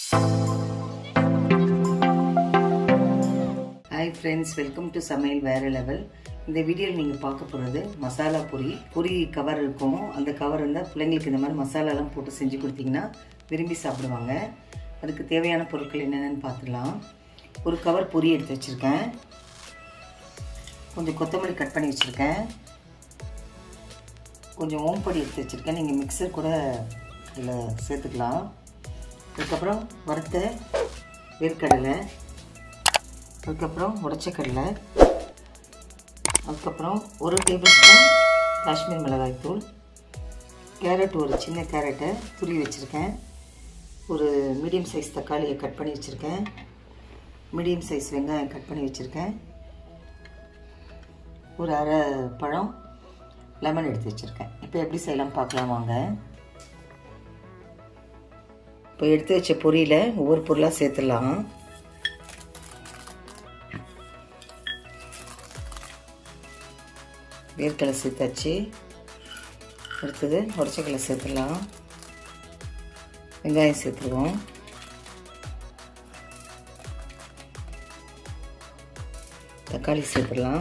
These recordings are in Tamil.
ஹாய் ஃப்ரெண்ட்ஸ் வெல்கம் டு சமையல் வேறு லெவல் இந்த வீடியோவில் நீங்கள் பார்க்க போகிறது மசாலா பொரி பொரி கவர் இருக்கும் அந்த கவர் இருந்தால் பிள்ளைங்களுக்கு இந்த மாதிரி மசாலாலாம் போட்டு செஞ்சு கொடுத்தீங்கன்னா விரும்பி சாப்பிடுவாங்க அதுக்கு தேவையான பொருட்கள் என்னென்னு பார்த்துடலாம் ஒரு கவர் பொரி எடுத்து வச்சுருக்கேன் கொஞ்சம் கொத்தமல்லி கட் பண்ணி வச்சுருக்கேன் கொஞ்சம் ஓம்பொடி எடுத்து வச்சுருக்கேன் நீங்கள் மிக்சர் கூட இதில் சேர்த்துக்கலாம் அதுக்கப்புறம் வறுத்த வேர்க்கடலை அதுக்கப்புறம் உடச்ச கடலை அதுக்கப்புறம் ஒரு டேபிள் ஸ்பூன் காஷ்மீர் மிளகாய் தூள் கேரட் ஒரு சின்ன கேரட்டை துருவி வச்சுருக்கேன் ஒரு மீடியம் சைஸ் தக்காளியை கட் பண்ணி வச்சுருக்கேன் மீடியம் சைஸ் வெங்காயம் கட் பண்ணி வச்சுருக்கேன் ஒரு அரை பழம் லெமன் எடுத்து வச்சுருக்கேன் இப்போ எப்படி செய்யலாம் பார்க்கலாம் வாங்க இப்போ எடுத்து வச்ச பொரியில் ஒவ்வொரு பொருளாக சேர்த்துடலாம் வேர்க்கடலை சேர்த்தாச்சு அடுத்தது உடச்சக்கடலை சேர்த்துடலாம் வெங்காயம் சேர்த்துருவோம் தக்காளி சேர்த்துடலாம்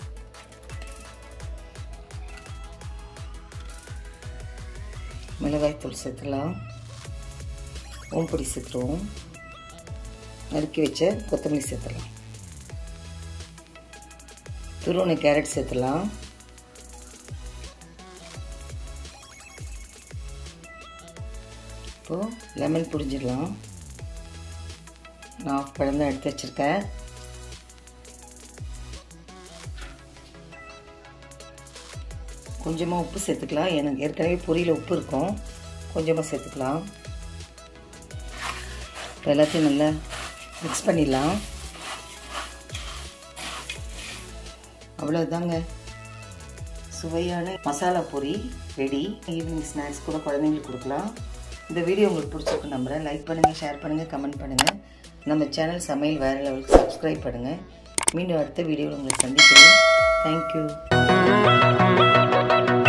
மிளகாய்த்தூள் சேர்த்துடலாம் ஓம்பொடி சேர்த்துருவோம் நறுக்கி வச்ச கொத்தமல்லி சேர்த்துடலாம் துருவனை கேரட் சேர்த்துடலாம் இப்போது லெமன் புரிஞ்சிடலாம் நான் ஆஃப் பழம் தான் எடுத்து வச்சுருக்கேன் கொஞ்சமாக உப்பு சேர்த்துக்கலாம் எனக்கு ஏற்கனவே பொரியில் உப்பு இருக்கும் கொஞ்சமாக சேர்த்துக்கலாம் இப்போ எல்லாத்தையும் நல்லா மிக்ஸ் பண்ணிடலாம் அவ்வளோதாங்க சுவையான மசாலா பொரி ரெடி ஈவினிங் ஸ்நாக்ஸ் கூட குழந்தைங்களுக்கு கொடுக்கலாம் இந்த வீடியோ உங்களுக்கு பிடிச்சிருக்கு நம்புகிறேன் லைக் பண்ணுங்கள் ஷேர் பண்ணுங்கள் கமெண்ட் பண்ணுங்கள் நம்ம சேனல் சமையல் வேறு லெவலுக்கு சப்ஸ்கிரைப் பண்ணுங்கள் மீண்டும் அடுத்த வீடியோவில் உங்களை சந்திக்கிறேன் தேங்க்யூ